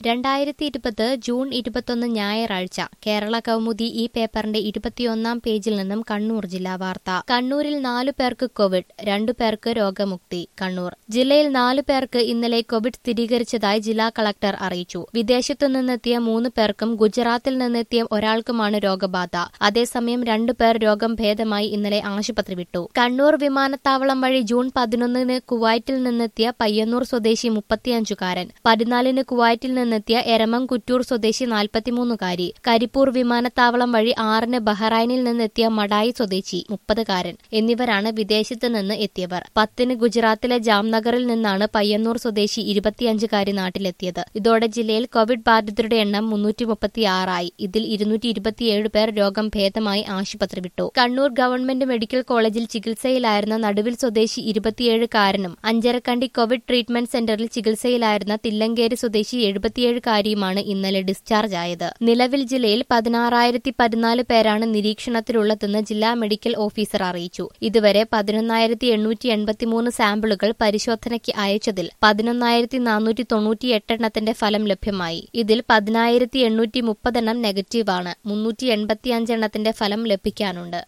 രണ്ടായിരത്തി ഇരുപത് ജൂൺ ഇരുപത്തൊന്ന് ഞായറാഴ്ച കേരള കൗമുദി ഈ പേപ്പറിന്റെ ഇരുപത്തിയൊന്നാം പേജിൽ നിന്നും കണ്ണൂർ ജില്ലാ വാർത്ത കണ്ണൂരിൽ നാലു പേർക്ക് കോവിഡ് രണ്ടു പേർക്ക് രോഗമുക്തി കണ്ണൂർ ജില്ലയിൽ നാലു പേർക്ക് ഇന്നലെ കോവിഡ് സ്ഥിരീകരിച്ചതായി ജില്ലാ കളക്ടർ അറിയിച്ചു വിദേശത്തു നിന്നെത്തിയ മൂന്ന് പേർക്കും ഗുജറാത്തിൽ നിന്നെത്തിയ ഒരാൾക്കുമാണ് രോഗബാധ അതേസമയം രണ്ടു പേർ രോഗം ഭേദമായി ഇന്നലെ ആശുപത്രി വിട്ടു കണ്ണൂർ വിമാനത്താവളം വഴി ജൂൺ പതിനൊന്നിന് കുവൈറ്റിൽ നിന്നെത്തിയ പയ്യന്നൂർ സ്വദേശി മുപ്പത്തിയഞ്ചുകാരൻ പതിനാലിന് കുവൈറ്റിൽ നിന്നെത്തിയ എരമംകുറ്റൂർ സ്വദേശി നാൽപ്പത്തിമൂന്നുകാരി കരിപ്പൂർ വിമാനത്താവളം വഴി ആറിന് ബഹ്റൈനിൽ നിന്നെത്തിയ മടായി സ്വദേശി മുപ്പതുകാരൻ എന്നിവരാണ് വിദേശത്ത് നിന്ന് എത്തിയവർ പത്തിന് ഗുജറാത്തിലെ ജാംനഗറിൽ നിന്നാണ് പയ്യന്നൂർ സ്വദേശി ഇരുപത്തിയഞ്ചുകാരി നാട്ടിലെത്തിയത് ഇതോടെ ജില്ലയിൽ കോവിഡ് ബാധിതരുടെ എണ്ണം മുന്നൂറ്റി മുപ്പത്തിയാറായി ഇതിൽ ഇരുന്നൂറ്റി ഇരുപത്തിയേഴ് പേർ രോഗം ഭേദമായി ആശുപത്രി വിട്ടു കണ്ണൂർ ഗവൺമെന്റ് മെഡിക്കൽ കോളേജിൽ ചികിത്സയിലായിരുന്ന നടുവിൽ സ്വദേശി ഇരുപത്തിയേഴുകാരനും അഞ്ചരക്കണ്ടി കോവിഡ് ട്രീറ്റ്മെന്റ് സെന്ററിൽ ചികിത്സയിലായിരുന്ന തില്ലങ്കേരി സ്വദേശി എഴുപത്തിയേഴുകാരിയുമാണ് ഇന്നലെ ഡിസ്ചാർജ് ആയത് നിലവിൽ ജില്ലയിൽ പതിനാറായിരത്തി പതിനാല് പേരാണ് നിരീക്ഷണത്തിലുള്ളതെന്ന് ജില്ലാ മെഡിക്കൽ ഓഫീസർ അറിയിച്ചു ഇതുവരെ പതിനൊന്നായിരത്തി എണ്ണൂറ്റി എൺപത്തിമൂന്ന് സാമ്പിളുകൾ പരിശോധനയ്ക്ക് അയച്ചതിൽ പതിനൊന്നായിരത്തി നാനൂറ്റി തൊണ്ണൂറ്റിയെട്ട് എണ്ണത്തിന്റെ ഫലം ലഭ്യമായി ഇതിൽ പതിനായിരത്തി എണ്ണൂറ്റി മുപ്പതെണ്ണം നെഗറ്റീവാണ് മുന്നൂറ്റി എൺപത്തിയഞ്ച് എണ്ണത്തിന്റെ ഫലം ലഭിക്കാനുണ്ട്